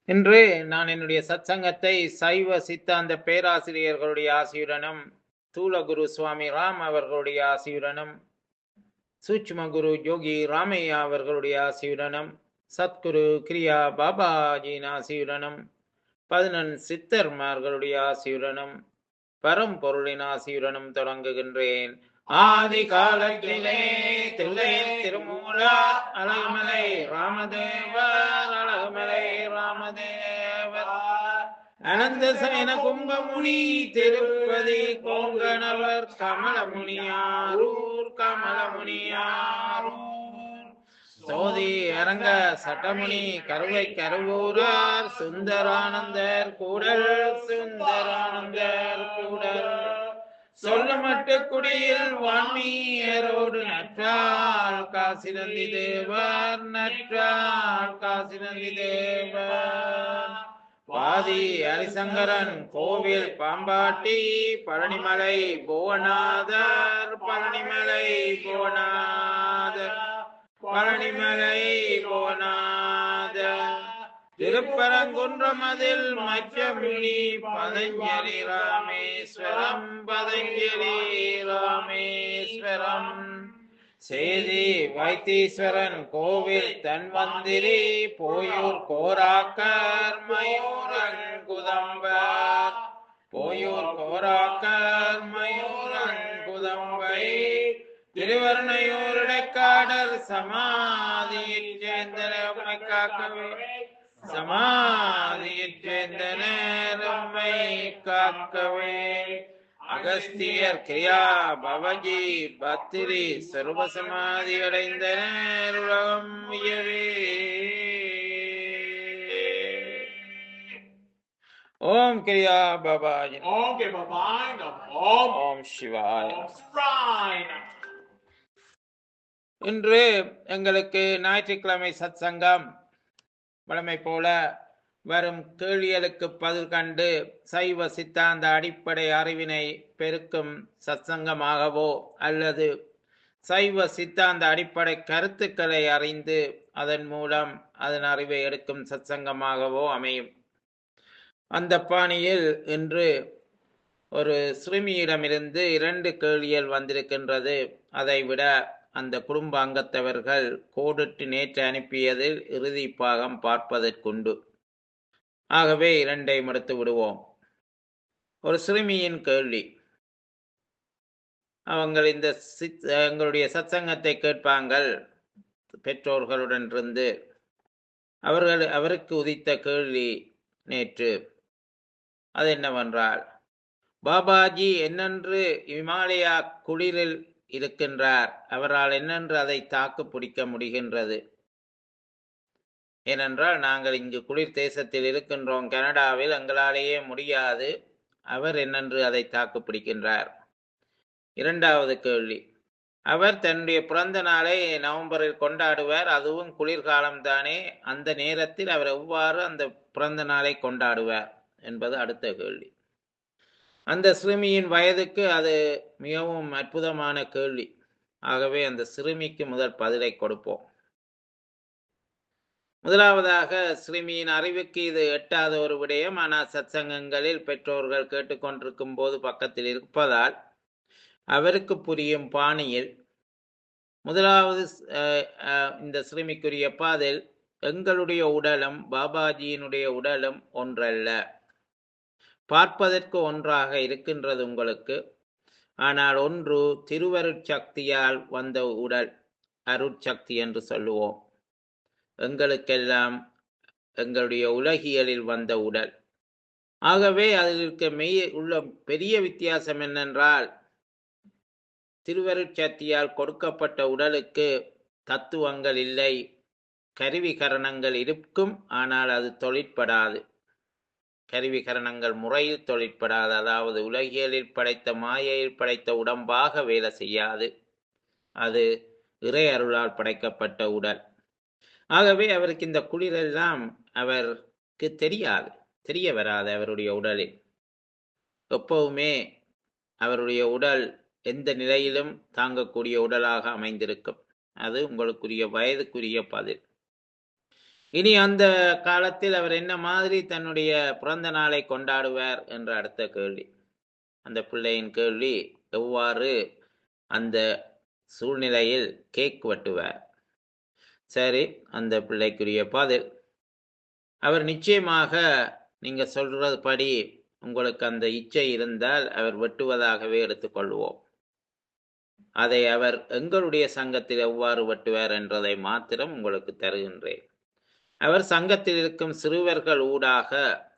இன்று நான் என்னுடைய சத்சங்கத்தை சைவ சித்தாந்த பேராசிரியர்களுடைய ஆசியுடனும் தூலகுரு சுவாமி ராம் அவர்களுடைய ஆசியுடனும் சூட்சும குரு யோகி ராமையா அவர்களுடைய ஆசியுடனும் சத்குரு கிரியா பாபாஜியின் ஆசியுடனும் பதினெண் சித்தர்மார்களுடைய ஆசியுடனும் பரம்பொருளின் ஆசியுடனும் தொடங்குகின்றேன் ஆதி காலத்திலே தில்லை திருமூலா அழகுமலை ராமதேவர் அழகுமலை ராமதேவர் அனந்த சயன கும்பமுனி திருப்பதி கோங்கணவர் கமலமுனியாரூர் கமலமுனியாரூர் சோதி அரங்க சட்டமுனி கருவை கருவூரார் சுந்தரானந்தர் கூடல் சுந்தரானந்தர் கூடல் சொல்லமட்டு குடியில் வான்மீயரோடு நற்றால் காசினந்தி தேவர் நற்றால் காசினந்தி தேவர் வாதி ஹரிசங்கரன் கோவில் பாம்பாட்டி பழனிமலை புவனாதர் பழனிமலை புவனாதர் பழனிமலை புவனாதர் திருப்பரங்குன்றமதில் மச்சமுனி பதஞ்சலி ராமேஸ்வரம் பதஞ்சலி ராமேஸ்வரம் சேதி வைத்தீஸ்வரன் கோவில் தன்வந்திரி போயூர் கோராக்கர் மயூரன் குதம்பர் போயூர் கோராக்கர் மயூரன் குதம்பை திருவர்ணையூருடைக்காடர் சமாதியில் சேர்ந்தனை காக்கவே சமாதியில் சேர்ந்தனர் உம்மை காக்கவே அகஸ்தியர் கிரியா பவஜி பத்திரி சர்வ சமாதி அடைந்தனர் உலகம் உயவே ஓம் கிரியா Babaji Om ke babai nam om ஓம் சிவாய om Shivaya Nam. இன்று எங்களுக்கு ஞாயிற்றுக்கிழமை சத்சங்கம் வழமை போல வரும் கேள்விகளுக்கு பதில் கண்டு சைவ சித்தாந்த அடிப்படை அறிவினை பெருக்கும் சத்சங்கமாகவோ அல்லது சைவ சித்தாந்த அடிப்படை கருத்துக்களை அறிந்து அதன் மூலம் அதன் அறிவை எடுக்கும் சத்சங்கமாகவோ அமையும் அந்த பாணியில் இன்று ஒரு சிறுமியிடமிருந்து இரண்டு கேள்விகள் வந்திருக்கின்றது அதைவிட அந்த குடும்ப அங்கத்தவர்கள் கோடிட்டு நேற்று அனுப்பியதில் இறுதி பாகம் பார்ப்பதற்குண்டு ஆகவே இரண்டையும் எடுத்து விடுவோம் ஒரு சிறுமியின் கேள்வி அவங்க இந்த சித் எங்களுடைய சத்சங்கத்தை கேட்பாங்கள் பெற்றோர்களுடன் இருந்து அவர்கள் அவருக்கு உதித்த கேள்வி நேற்று அது என்னவென்றால் பாபாஜி என்னென்று இமாலயா குளிரில் இருக்கின்றார் அவரால் என்னென்று அதை தாக்கு பிடிக்க முடிகின்றது ஏனென்றால் நாங்கள் இங்கு குளிர் தேசத்தில் இருக்கின்றோம் கனடாவில் எங்களாலேயே முடியாது அவர் என்னென்று அதை தாக்கு பிடிக்கின்றார் இரண்டாவது கேள்வி அவர் தன்னுடைய பிறந்த நாளை நவம்பரில் கொண்டாடுவார் அதுவும் குளிர்காலம்தானே அந்த நேரத்தில் அவர் எவ்வாறு அந்த பிறந்த நாளை கொண்டாடுவார் என்பது அடுத்த கேள்வி அந்த சிறுமியின் வயதுக்கு அது மிகவும் அற்புதமான கேள்வி ஆகவே அந்த சிறுமிக்கு முதல் பதிலை கொடுப்போம் முதலாவதாக சிறுமியின் அறிவுக்கு இது எட்டாத ஒரு விடயம் ஆனால் சத்சங்கங்களில் பெற்றோர்கள் கேட்டுக்கொண்டிருக்கும் போது பக்கத்தில் இருப்பதால் அவருக்கு புரியும் பாணியில் முதலாவது அஹ், அஹ், இந்த சிறுமிக்குரிய பாதில் எங்களுடைய உடலும் பாபாஜியினுடைய உடலும் ஒன்றல்ல பார்ப்பதற்கு ஒன்றாக இருக்கின்றது உங்களுக்கு ஆனால் ஒன்று திருவருட்சக்தியால் வந்த உடல் அருட்சக்தி என்று சொல்லுவோம் எங்களுக்கெல்லாம் எங்களுடைய உலகியலில் வந்த உடல் ஆகவே அதில் இருக்க மெய் உள்ள பெரிய வித்தியாசம் என்னென்றால் திருவருட்சக்தியால் கொடுக்கப்பட்ட உடலுக்கு தத்துவங்கள் இல்லை கருவிகரணங்கள் இருக்கும் ஆனால் அது தொழிற்படாது கருவிகரணங்கள் முறையில் தொழிற்படாது அதாவது உலகியலில் படைத்த மாயையில் படைத்த உடம்பாக வேலை செய்யாது அது இறை அருளால் படைக்கப்பட்ட உடல் ஆகவே அவருக்கு இந்த குளிரெல்லாம் அவருக்கு தெரியாது தெரிய வராது அவருடைய உடலில் எப்பவுமே அவருடைய உடல் எந்த நிலையிலும் தாங்கக்கூடிய உடலாக அமைந்திருக்கும் அது உங்களுக்குரிய வயதுக்குரிய பதில் இனி அந்த காலத்தில் அவர் என்ன மாதிரி தன்னுடைய பிறந்த நாளை கொண்டாடுவார் என்ற அடுத்த கேள்வி அந்த பிள்ளையின் கேள்வி எவ்வாறு அந்த சூழ்நிலையில் கேக் வெட்டுவார் சரி அந்த பிள்ளைக்குரிய பதில் அவர் நிச்சயமாக நீங்க சொல்றது படி உங்களுக்கு அந்த இச்சை இருந்தால் அவர் வெட்டுவதாகவே எடுத்துக்கொள்வோம் அதை அவர் எங்களுடைய சங்கத்தில் எவ்வாறு வெட்டுவார் என்றதை மாத்திரம் உங்களுக்கு தருகின்றேன் அவர் சங்கத்தில் இருக்கும் சிறுவர்கள் ஊடாக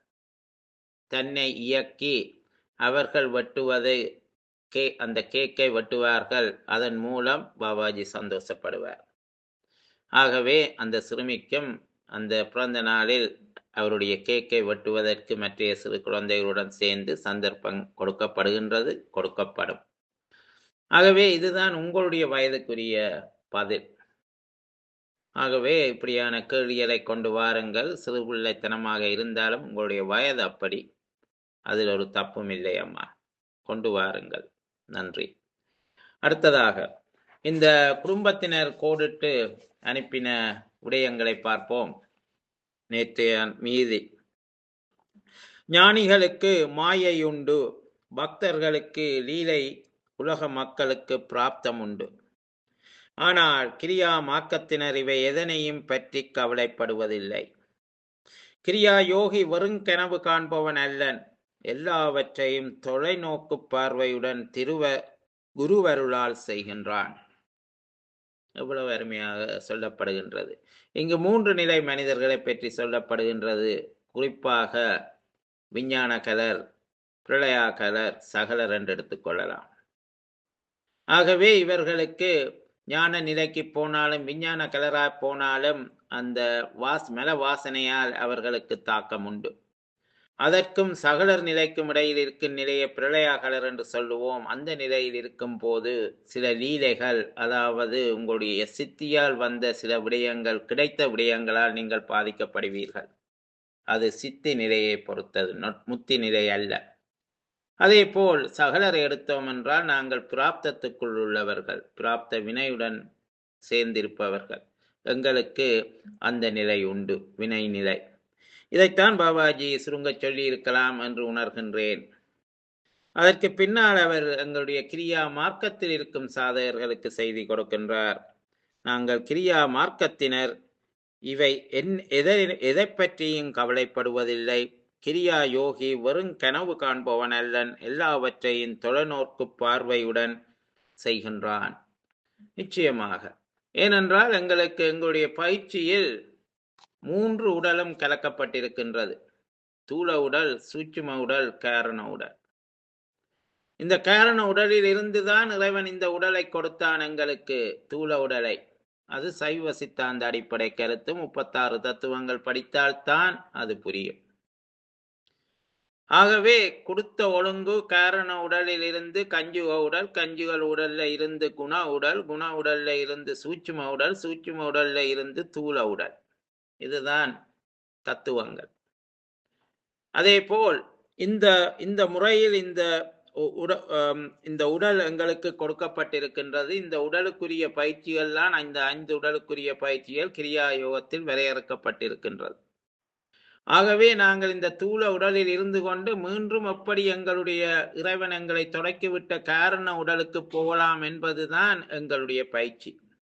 தன்னை இயக்கி அவர்கள் வெட்டுவதை கே அந்த கேக்கை வெட்டுவார்கள் அதன் மூலம் பாபாஜி சந்தோஷப்படுவார் ஆகவே அந்த சிறுமிக்கும் அந்த பிறந்த நாளில் அவருடைய கேக்கை வெட்டுவதற்கு மற்றைய சிறு குழந்தைகளுடன் சேர்ந்து சந்தர்ப்பம் கொடுக்கப்படுகின்றது கொடுக்கப்படும் ஆகவே இதுதான் உங்களுடைய வயதுக்குரிய பதில் ஆகவே இப்படியான கேள்விகளை கொண்டு வாருங்கள் சிறு பிள்ளைத்தனமாக இருந்தாலும் உங்களுடைய வயது அப்படி அதில் ஒரு தப்பும் இல்லை அம்மா கொண்டு வாருங்கள் நன்றி அடுத்ததாக இந்த குடும்பத்தினர் கோடிட்டு அனுப்பின விடயங்களை பார்ப்போம் நேற்றைய மீதி ஞானிகளுக்கு மாயை உண்டு பக்தர்களுக்கு லீலை உலக மக்களுக்கு பிராப்தம் உண்டு ஆனால் கிரியா மாக்கத்தினர் இவை எதனையும் பற்றி கவலைப்படுவதில்லை கிரியா யோகி வெறுங்கனவு காண்பவன் அல்லன் எல்லாவற்றையும் தொலைநோக்கு பார்வையுடன் திருவ குருவருளால் செய்கின்றான் எவ்வளவு அருமையாக சொல்லப்படுகின்றது இங்கு மூன்று நிலை மனிதர்களை பற்றி சொல்லப்படுகின்றது குறிப்பாக விஞ்ஞான கலர் பிரளயா கலர் சகலர் என்று எடுத்துக்கொள்ளலாம் ஆகவே இவர்களுக்கு ஞான நிலைக்கு போனாலும் விஞ்ஞான கலராய் போனாலும் அந்த வாஸ் மல வாசனையால் அவர்களுக்கு தாக்கம் உண்டு அதற்கும் சகலர் நிலைக்கும் இடையில் இருக்கும் நிலையை பிரளயா கலர் என்று சொல்லுவோம் அந்த நிலையில் இருக்கும் போது சில லீலைகள் அதாவது உங்களுடைய சித்தியால் வந்த சில விடயங்கள் கிடைத்த விடயங்களால் நீங்கள் பாதிக்கப்படுவீர்கள் அது சித்தி நிலையை பொறுத்தது முத்தி நிலை அல்ல அதே போல் சகலர் எடுத்தோம் என்றால் நாங்கள் பிராப்தத்துக்குள் உள்ளவர்கள் பிராப்த வினையுடன் சேர்ந்திருப்பவர்கள் எங்களுக்கு அந்த நிலை உண்டு வினை நிலை இதைத்தான் பாபாஜி சுருங்க சொல்லி இருக்கலாம் என்று உணர்கின்றேன் அதற்கு பின்னால் அவர் எங்களுடைய கிரியா மார்க்கத்தில் இருக்கும் சாதகர்களுக்கு செய்தி கொடுக்கின்றார் நாங்கள் கிரியா மார்க்கத்தினர் இவை என் எதை எதை பற்றியும் கவலைப்படுவதில்லை கிரியா யோகி வெறும் கனவு காண்பவன் அல்லன் எல்லாவற்றையும் தொலைநோக்கு பார்வையுடன் செய்கின்றான் நிச்சயமாக ஏனென்றால் எங்களுக்கு எங்களுடைய பயிற்சியில் மூன்று உடலும் கலக்கப்பட்டிருக்கின்றது தூள உடல் சூட்சும உடல் காரண உடல் இந்த காரண உடலில் இருந்துதான் இறைவன் இந்த உடலை கொடுத்தான் எங்களுக்கு தூள உடலை அது சைவ சித்தாந்த அடிப்படை கருத்து முப்பத்தாறு தத்துவங்கள் படித்தால்தான் அது புரியும் ஆகவே கொடுத்த ஒழுங்கு காரண உடலில் இருந்து கஞ்சுக உடல் கஞ்சுகள் உடல்ல இருந்து குண உடல் குண உடல்ல இருந்து சூட்சும உடல் சூட்சும உடல்ல இருந்து தூள உடல் இதுதான் தத்துவங்கள் அதே போல் இந்த இந்த முறையில் இந்த உட இந்த உடல் எங்களுக்கு கொடுக்கப்பட்டிருக்கின்றது இந்த உடலுக்குரிய பயிற்சிகள் தான் இந்த ஐந்து உடலுக்குரிய பயிற்சிகள் கிரியா யோகத்தில் வரையறுக்கப்பட்டிருக்கின்றது ஆகவே நாங்கள் இந்த தூள உடலில் இருந்து கொண்டு மீண்டும் எப்படி எங்களுடைய இறைவன் எங்களை தொடக்கிவிட்ட காரண உடலுக்கு போகலாம் என்பதுதான் எங்களுடைய பயிற்சி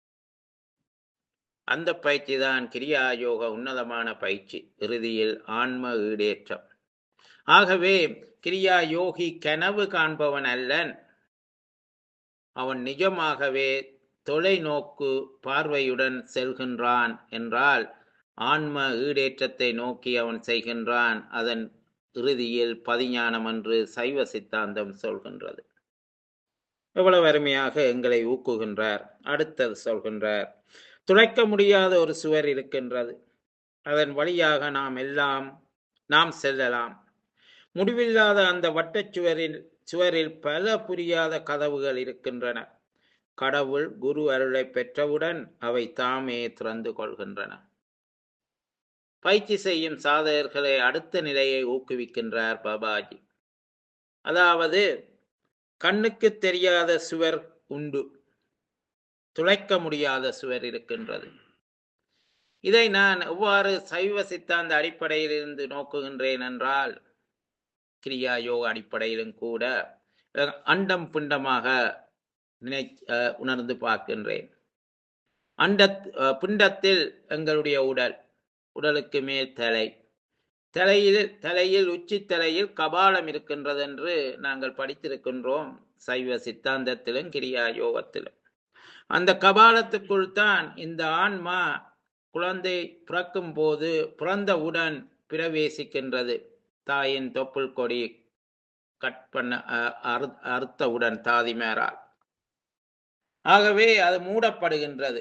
அந்த பயிற்சி தான் கிரியா யோக உன்னதமான பயிற்சி இறுதியில் ஆன்ம ஈடேற்றம் ஆகவே கிரியா யோகி கனவு காண்பவன் அல்லன் அவன் நிஜமாகவே தொலைநோக்கு பார்வையுடன் செல்கின்றான் என்றால் ஆன்ம ஈடேற்றத்தை நோக்கி அவன் செய்கின்றான் அதன் இறுதியில் பதிஞானம் என்று சைவ சித்தாந்தம் சொல்கின்றது எவ்வளவு அருமையாக எங்களை ஊக்குகின்றார் அடுத்தது சொல்கின்றார் துளைக்க முடியாத ஒரு சுவர் இருக்கின்றது அதன் வழியாக நாம் எல்லாம் நாம் செல்லலாம் முடிவில்லாத அந்த வட்டச்சுவரில் சுவரில் பல புரியாத கதவுகள் இருக்கின்றன கடவுள் குரு அருளை பெற்றவுடன் அவை தாமே திறந்து கொள்கின்றன பயிற்சி செய்யும் சாதகர்களை அடுத்த நிலையை ஊக்குவிக்கின்றார் பாபாஜி அதாவது கண்ணுக்கு தெரியாத சுவர் உண்டு துளைக்க முடியாத சுவர் இருக்கின்றது இதை நான் எவ்வாறு சைவ சித்தாந்த அடிப்படையில் இருந்து நோக்குகின்றேன் என்றால் கிரியா யோக அடிப்படையிலும் கூட அஹ், அண்டம் பிண்டமாக நினை அஹ், உணர்ந்து பார்க்கின்றேன் அண்ட பிண்டத்தில் எங்களுடைய உடல் உடலுக்கு மேல் தலை தலையில் தலையில் உச்சி தலையில் கபாலம் இருக்கின்றது என்று நாங்கள் படித்திருக்கின்றோம் சைவ சித்தாந்தத்திலும் கிரியா யோகத்திலும் அந்த கபாலத்துக்குள் தான் இந்த ஆன்மா குழந்தை பிறக்கும் போது பிறந்தவுடன் பிரவேசிக்கின்றது தாயின் தொப்புள் கொடி கட் பண்ண அ- அறு- அறுத்தவுடன் தாதிமாரால் ஆகவே அது மூடப்படுகின்றது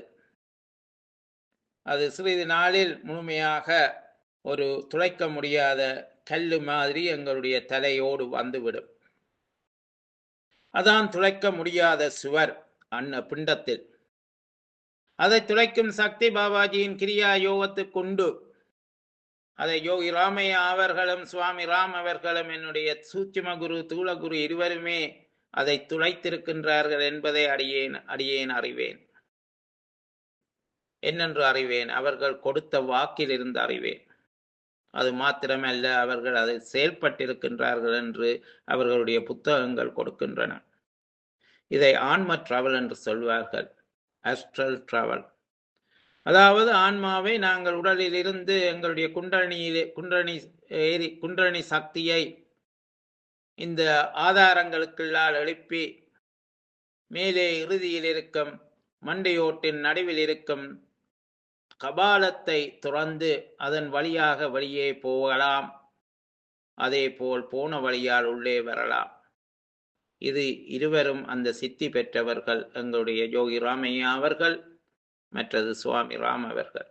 அது சிறிது நாளில் முழுமையாக ஒரு துளைக்க முடியாத கல்லு மாதிரி எங்களுடைய தலையோடு வந்துவிடும் அதான் துளைக்க முடியாத சுவர் அன்ன பிண்டத்தில் அதை துளைக்கும் சக்தி பாபாஜியின் கிரியா யோகத்துக்கு உண்டு அதை யோகி ராமையா அவர்களும் சுவாமி ராம் அவர்களும் என்னுடைய சூட்சும குரு தூளகுரு இருவருமே அதை துளைத்திருக்கின்றார்கள் என்பதை அடியேன் அடியேன் அறிவேன் என்னென்று அறிவேன் அவர்கள் கொடுத்த வாக்கிலிருந்து அறிவேன் அது மாத்திரமல்ல அவர்கள் அதில் செயல்பட்டிருக்கின்றார்கள் என்று அவர்களுடைய புத்தகங்கள் கொடுக்கின்றன இதை ஆன்ம டிராவல் என்று சொல்வார்கள் அஸ்ட்ரல் டிராவல் அதாவது ஆன்மாவை நாங்கள் உடலில் இருந்து எங்களுடைய குண்டலினியிலே குண்டலினி ஏறி குண்டலினி சக்தியை இந்த ஆதாரங்களுக்குள்ளால் எழுப்பி மேலே இறுதியில் இருக்கும் மண்டையோட்டின் நடுவில் இருக்கும் கபாலத்தை துறந்து அதன் வழியாக வெளியே போகலாம் அதே போல் போன வழியால் உள்ளே வரலாம் இது இருவரும் அந்த சித்தி பெற்றவர்கள் எங்களுடைய யோகி ராமையா அவர்கள் மற்றது சுவாமி ராம் அவர்கள்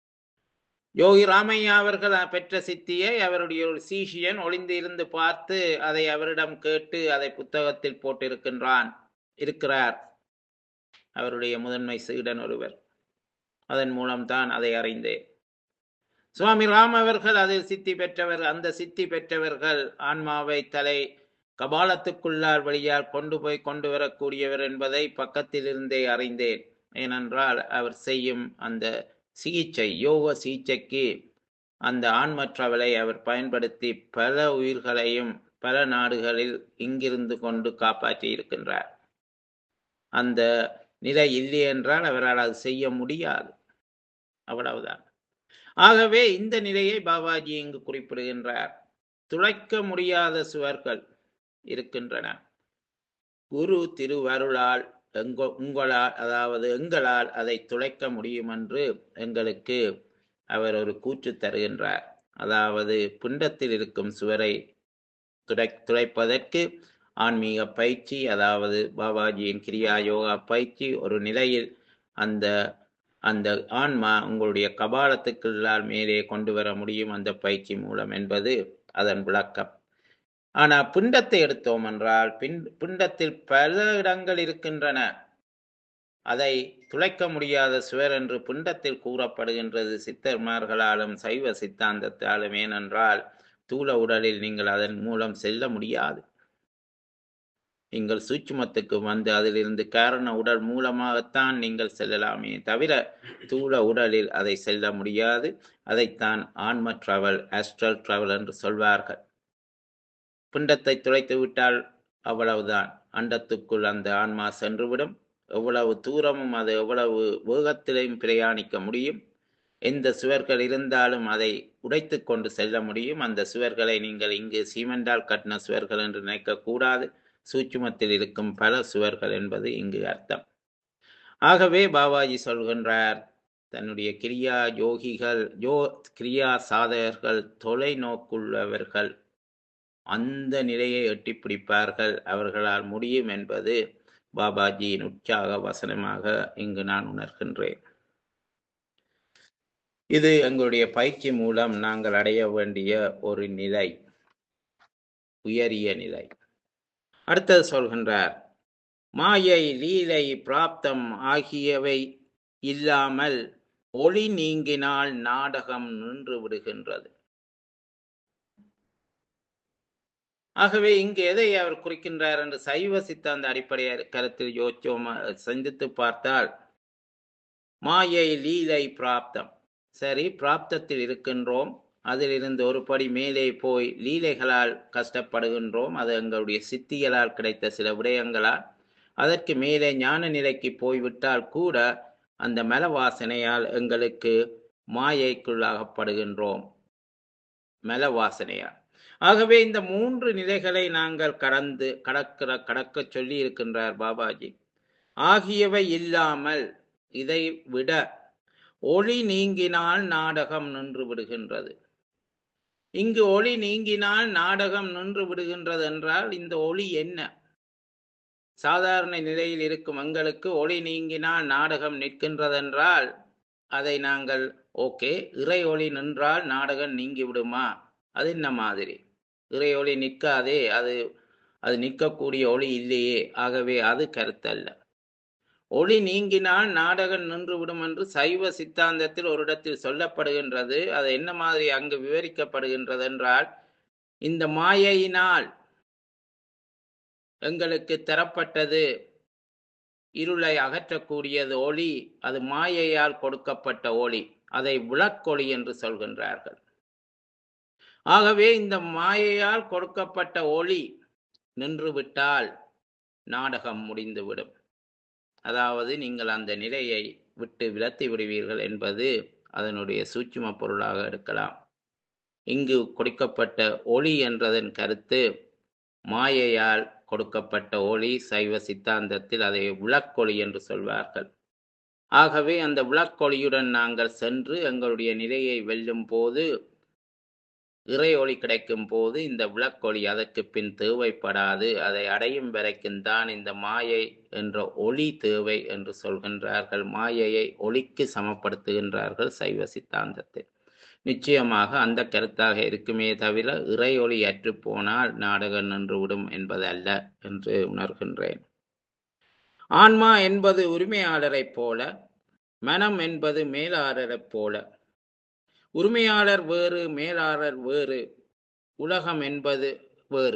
யோகி ராமையா அவர்கள் பெற்ற சித்தியை அவருடைய ஒரு சீஷியன் ஒளிந்து இருந்து பார்த்து அதை அவரிடம் கேட்டு அதை புத்தகத்தில் போட்டிருக்கின்றான் இருக்கிறார் அவருடைய முதன்மை சீடன் ஒருவர் அதன் மூலம்தான் அதை அறிந்தேன் சுவாமி ராம் அவர்கள் அதில் சித்தி பெற்றவர் அந்த சித்தி பெற்றவர்கள் ஆன்மாவை தலை கபாலத்துக்குள்ளார் வழியால் கொண்டு போய் கொண்டு வரக்கூடியவர் என்பதை பக்கத்தில் இருந்தே அறிந்தேன் ஏனென்றால் அவர் செய்யும் அந்த சிகிச்சை யோக சிகிச்சைக்கு அந்த ஆன்மற்றவளை அவர் பயன்படுத்தி பல உயிர்களையும் பல நாடுகளில் இங்கிருந்து கொண்டு காப்பாற்றி இருக்கின்றார் அந்த நிலை இல்லை என்றால் அவரால் அது செய்ய முடியாது அவ்வளவுதான் ஆகவே இந்த நிலையை பாபாஜி இங்கு குறிப்பிடுகின்றார் துளைக்க முடியாத சுவர்கள் இருக்கின்றன குரு திருவருளால் எங்க உங்களால் அதாவது எங்களால் அதை துளைக்க முடியும் என்று எங்களுக்கு அவர் ஒரு கூற்று தருகின்றார் அதாவது பிண்டத்தில் இருக்கும் சுவரை துடை துளைப்பதற்கு ஆன்மீக பயிற்சி அதாவது பாபாஜியின் கிரியா யோகா பயிற்சி ஒரு நிலையில் அந்த அந்த ஆன்மா உங்களுடைய கபாலத்துக்குள்ளால் மேலே கொண்டு வர முடியும் அந்த பயிற்சி மூலம் என்பது அதன் விளக்கம் ஆனா பிண்டத்தை எடுத்தோம் என்றால் பின் பிண்டத்தில் பல இடங்கள் இருக்கின்றன அதை துளைக்க முடியாத சுவர் என்று பிண்டத்தில் கூறப்படுகின்றது சித்தர்மார்களாலும் சைவ சித்தாந்தத்தாலும் ஏனென்றால் தூள உடலில் நீங்கள் அதன் மூலம் செல்ல முடியாது நீங்கள் சூட்சுமத்துக்கு வந்து அதிலிருந்து காரண உடல் மூலமாகத்தான் நீங்கள் செல்லலாமே தவிர தூள உடலில் அதை செல்ல முடியாது அதைத்தான் ஆன்ம டிராவல் ஆஸ்ட்ரல் டிராவல் என்று சொல்வார்கள் பிண்டத்தை துளைத்து விட்டால் அவ்வளவுதான் அண்டத்துக்குள் அந்த ஆன்மா சென்றுவிடும் எவ்வளவு தூரமும் அது எவ்வளவு வேகத்திலையும் பிரயாணிக்க முடியும் எந்த சுவர்கள் இருந்தாலும் அதை உடைத்து கொண்டு செல்ல முடியும் அந்த சுவர்களை நீங்கள் இங்கு சீமெண்டால் கட்டின சுவர்கள் என்று நினைக்கக்கூடாது சூட்சுமத்தில் இருக்கும் பல சுவர்கள் என்பது இங்கு அர்த்தம் ஆகவே பாபாஜி சொல்கின்றார் தன்னுடைய கிரியா யோகிகள் யோ கிரியா சாதகர்கள் தொலைநோக்குள்ளவர்கள் அந்த நிலையை எட்டி பிடிப்பார்கள் அவர்களால் முடியும் என்பது பாபாஜியின் உற்சாக வசனமாக இங்கு நான் உணர்கின்றேன் இது எங்களுடைய பயிற்சி மூலம் நாங்கள் அடைய வேண்டிய ஒரு நிலை உயரிய நிலை அடுத்தது சொல்கின்றார் மாயை லீலை பிராப்தம் ஆகியவை இல்லாமல் ஒளி நீங்கினால் நாடகம் நின்று விடுகின்றது ஆகவே இங்கு எதை அவர் குறிக்கின்றார் என்று சைவ சித்தாந்த அடிப்படை கருத்தில் யோசிச்சோம் சிந்தித்து பார்த்தால் மாயை லீலை பிராப்தம் சரி பிராப்தத்தில் இருக்கின்றோம் அதிலிருந்து ஒரு படி மேலே போய் லீலைகளால் கஷ்டப்படுகின்றோம் அது எங்களுடைய சித்திகளால் கிடைத்த சில விடயங்களால் அதற்கு மேலே ஞான நிலைக்கு போய்விட்டால் கூட அந்த மல வாசனையால் எங்களுக்கு மாயைக்குள்ளாகப்படுகின்றோம் மல வாசனையால் ஆகவே இந்த மூன்று நிலைகளை நாங்கள் கடந்து கடக்கிற கடக்க சொல்லி இருக்கின்றார் பாபாஜி ஆகியவை இல்லாமல் இதை விட ஒளி நீங்கினால் நாடகம் நின்று விடுகின்றது இங்கு ஒளி நீங்கினால் நாடகம் நின்று விடுகின்றது என்றால் இந்த ஒளி என்ன சாதாரண நிலையில் இருக்கும் எங்களுக்கு ஒளி நீங்கினால் நாடகம் நிற்கின்றதென்றால் அதை நாங்கள் ஓகே இறை ஒளி நின்றால் நாடகம் நீங்கி விடுமா அது என்ன மாதிரி இறை ஒளி நிற்காதே அது அது நிற்கக்கூடிய ஒளி இல்லையே ஆகவே அது கருத்தல்ல ஒளி நீங்கினால் நாடகம் நின்றுவிடும் என்று சைவ சித்தாந்தத்தில் ஒரு இடத்தில் சொல்லப்படுகின்றது அது என்ன மாதிரி அங்கு விவரிக்கப்படுகின்றது என்றால் இந்த மாயையினால் எங்களுக்கு தரப்பட்டது இருளை அகற்றக்கூடியது ஒளி அது மாயையால் கொடுக்கப்பட்ட ஒளி அதை விளக்கொளி என்று சொல்கின்றார்கள் ஆகவே இந்த மாயையால் கொடுக்கப்பட்ட ஒளி நின்றுவிட்டால் நாடகம் முடிந்துவிடும் அதாவது நீங்கள் அந்த நிலையை விட்டு விலத்தி விடுவீர்கள் என்பது அதனுடைய சூட்சும பொருளாக எடுக்கலாம் இங்கு கொடுக்கப்பட்ட ஒளி என்றதன் கருத்து மாயையால் கொடுக்கப்பட்ட ஒளி சைவ சித்தாந்தத்தில் அதை விளக்கொளி என்று சொல்வார்கள் ஆகவே அந்த விளக்கொளியுடன் நாங்கள் சென்று எங்களுடைய நிலையை வெல்லும் போது இறை ஒளி கிடைக்கும் போது இந்த விளக்கொளி அதற்கு பின் தேவைப்படாது அதை அடையும் வரைக்கும் தான் இந்த மாயை என்ற ஒளி தேவை என்று சொல்கின்றார்கள் மாயையை ஒளிக்கு சமப்படுத்துகின்றார்கள் சைவ சித்தாந்தத்தில் நிச்சயமாக அந்த கருத்தாக இருக்குமே தவிர இறை ஒளி அற்று போனால் நாடகம் நின்றுவிடும் என்பதல்ல என்று உணர்கின்றேன் ஆன்மா என்பது உரிமையாளரைப் போல மனம் என்பது மேலாளரைப் போல உரிமையாளர் வேறு மேலாளர் வேறு உலகம் என்பது வேறு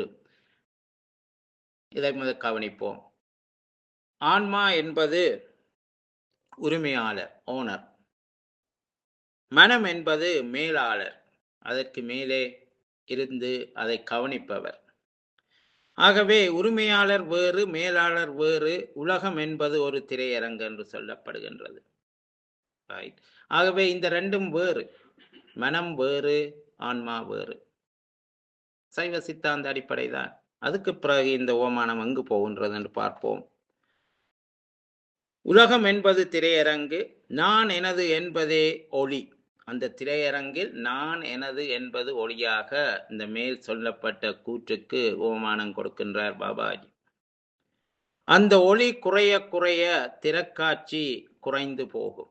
இதை முதல் கவனிப்போம் ஆன்மா என்பது உரிமையாளர் ஓனர் மனம் என்பது மேலாளர் அதற்கு மேலே இருந்து அதை கவனிப்பவர் ஆகவே உரிமையாளர் வேறு மேலாளர் வேறு உலகம் என்பது ஒரு திரையரங்கு என்று சொல்லப்படுகின்றது ரைட் ஆகவே இந்த ரெண்டும் வேறு மனம் வேறு ஆன்மா வேறு சைவ சித்தாந்த அடிப்படை தான் அதுக்கு பிறகு இந்த ஓமானம் எங்கு போகின்றது என்று பார்ப்போம் உலகம் என்பது திரையரங்கு நான் எனது என்பதே ஒளி அந்த திரையரங்கில் நான் எனது என்பது ஒளியாக இந்த மேல் சொல்லப்பட்ட கூற்றுக்கு ஓமானம் கொடுக்கின்றார் பாபாஜி அந்த ஒளி குறைய குறைய திறக்காட்சி குறைந்து போகும்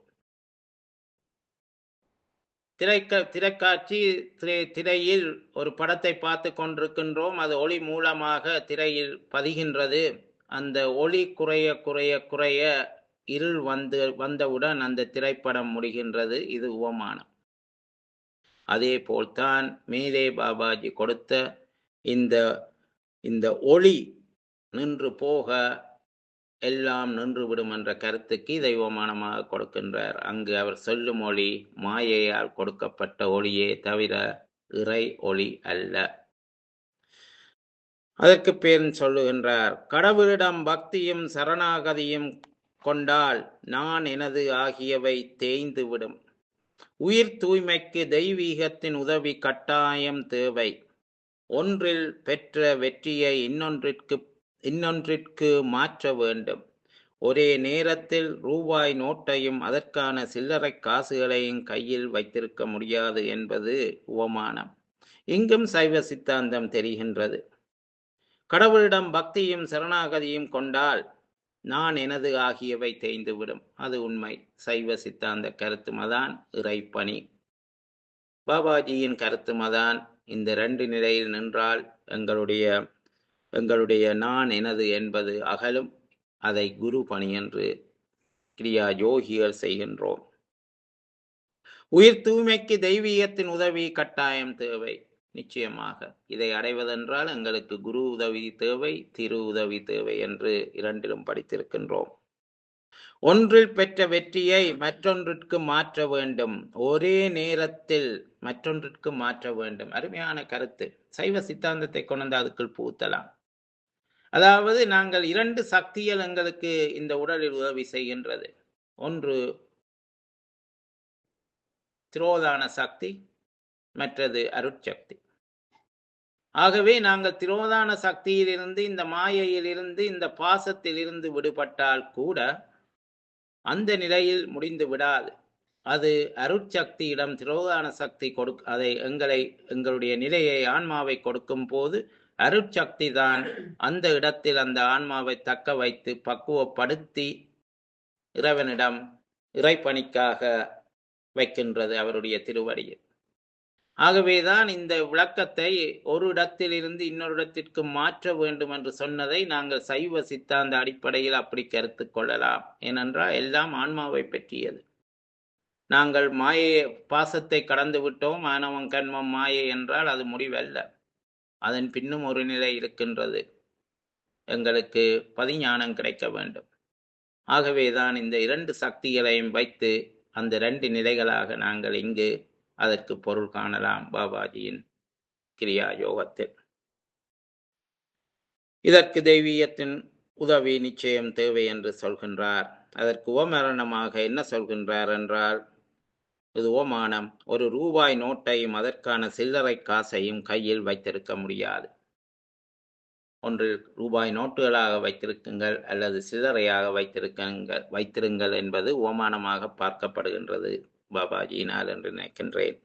திரைக்க திரைக்காட்சி திரை திரையில் ஒரு படத்தை பார்த்து கொண்டிருக்கின்றோம் அது ஒளி மூலமாக திரையில் பதிகின்றது அந்த ஒளி குறைய குறைய குறைய இருள் வந்து வந்தவுடன் அந்த திரைப்படம் முடிகின்றது இது உவமானம் அதே போல்தான் மேலே பாபாஜி கொடுத்த இந்த இந்த ஒளி நின்று போக எல்லாம் நின்றுவிடும் என்ற கருத்துக்கு இதை உவமானமாக கொடுக்கின்றார் அங்கு அவர் சொல்லும் ஒளி மாயையால் கொடுக்கப்பட்ட ஒளியே தவிர இறை ஒளி அல்ல அதற்கு பேர் சொல்லுகின்றார் கடவுளிடம் பக்தியும் சரணாகதியும் கொண்டால் நான் எனது ஆகியவை தேய்ந்துவிடும் உயிர் தூய்மைக்கு தெய்வீகத்தின் உதவி கட்டாயம் தேவை ஒன்றில் பெற்ற வெற்றியை இன்னொன்றிற்கு இன்னொன்றிற்கு மாற்ற வேண்டும் ஒரே நேரத்தில் ரூபாய் நோட்டையும் அதற்கான சில்லறை காசுகளையும் கையில் வைத்திருக்க முடியாது என்பது உவமானம் இங்கும் சைவ சித்தாந்தம் தெரிகின்றது கடவுளிடம் பக்தியும் சரணாகதியும் கொண்டால் நான் எனது ஆகியவை தேய்ந்துவிடும் அது உண்மை சைவ சித்தாந்த கருத்துமதான் இறைப்பணி பாபாஜியின் கருத்துமதான் இந்த ரெண்டு நிலையில் நின்றால் எங்களுடைய எங்களுடைய நான் எனது என்பது அகலும் அதை குரு பணி என்று கிரியா யோகிகள் செய்கின்றோம் உயிர் தூய்மைக்கு தெய்வீகத்தின் உதவி கட்டாயம் தேவை நிச்சயமாக இதை அடைவதென்றால் எங்களுக்கு குரு உதவி தேவை திரு உதவி தேவை என்று இரண்டிலும் படித்திருக்கின்றோம் ஒன்றில் பெற்ற வெற்றியை மற்றொன்றிற்கு மாற்ற வேண்டும் ஒரே நேரத்தில் மற்றொன்றிற்கு மாற்ற வேண்டும் அருமையான கருத்து சைவ சித்தாந்தத்தை கொண்டு அதுக்குள் பூத்தலாம் அதாவது நாங்கள் இரண்டு சக்திகள் எங்களுக்கு இந்த உடலில் உதவி செய்கின்றது ஒன்று திரோதான சக்தி மற்றது அருட்சக்தி ஆகவே நாங்கள் திரோதான சக்தியிலிருந்து இந்த மாயையிலிருந்து இந்த பாசத்திலிருந்து விடுபட்டால் கூட அந்த நிலையில் முடிந்து விடாது அது அருட்சக்தியிடம் திரோதான சக்தி கொடு அதை எங்களை எங்களுடைய நிலையை ஆன்மாவை கொடுக்கும் போது அருட்சக்தி தான் அந்த இடத்தில் அந்த ஆன்மாவை தக்க வைத்து பக்குவப்படுத்தி இறைவனிடம் இறைப்பணிக்காக வைக்கின்றது அவருடைய திருவடியில் ஆகவேதான் இந்த விளக்கத்தை ஒரு இடத்திலிருந்து இன்னொரு இடத்திற்கு மாற்ற வேண்டும் என்று சொன்னதை நாங்கள் சைவ சித்தாந்த அடிப்படையில் அப்படி கருத்து கொள்ளலாம் ஏனென்றால் எல்லாம் ஆன்மாவை பற்றியது நாங்கள் மாயை பாசத்தை கடந்து விட்டோம் மானவன் கண்மம் மாயை என்றால் அது முடிவல்ல அதன் பின்னும் ஒரு நிலை இருக்கின்றது எங்களுக்கு பதிஞானம் கிடைக்க வேண்டும் ஆகவேதான் இந்த இரண்டு சக்திகளையும் வைத்து அந்த ரெண்டு நிலைகளாக நாங்கள் இங்கு அதற்கு பொருள் காணலாம் பாபாஜியின் கிரியா யோகத்தில் இதற்கு தெய்வீகத்தின் உதவி நிச்சயம் தேவை என்று சொல்கின்றார் அதற்கு ஓமரணமாக என்ன சொல்கின்றார் என்றால் இது ஓமானம் ஒரு ரூபாய் நோட்டையும் அதற்கான சில்லறை காசையும் கையில் வைத்திருக்க முடியாது ஒன்றில் ரூபாய் நோட்டுகளாக வைத்திருக்குங்கள் அல்லது சில்லறையாக வைத்திருக்குங்கள் வைத்திருங்கள் என்பது ஓமானமாக பார்க்கப்படுகின்றது பாபாஜியினால் என்று நினைக்கின்றேன்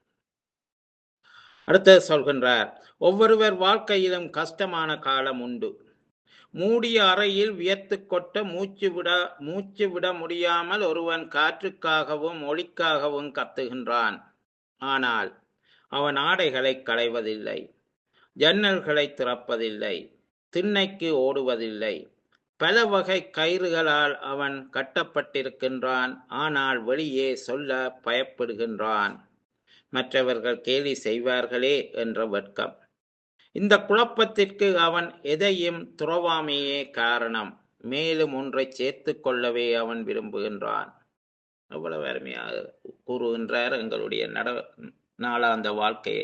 அடுத்தது சொல்கின்றார் ஒவ்வொருவர் வாழ்க்கையிலும் கஷ்டமான காலம் உண்டு மூடிய அறையில் வியர்த்து கொட்ட மூச்சு விட மூச்சு விட முடியாமல் ஒருவன் காற்றுக்காகவும் ஒளிக்காகவும் கத்துகின்றான் ஆனால் அவன் ஆடைகளை களைவதில்லை ஜன்னல்களை திறப்பதில்லை திண்ணைக்கு ஓடுவதில்லை பல வகை கயிறுகளால் அவன் கட்டப்பட்டிருக்கின்றான் ஆனால் வெளியே சொல்ல பயப்படுகின்றான் மற்றவர்கள் கேலி செய்வார்களே என்ற வெட்கம் இந்த குழப்பத்திற்கு அவன் எதையும் துறவாமையே காரணம் மேலும் ஒன்றை சேர்த்து கொள்ளவே அவன் விரும்புகின்றான் அவ்வளவு அருமையாக கூறுகின்றார் எங்களுடைய நட நாளாந்த வாழ்க்கையை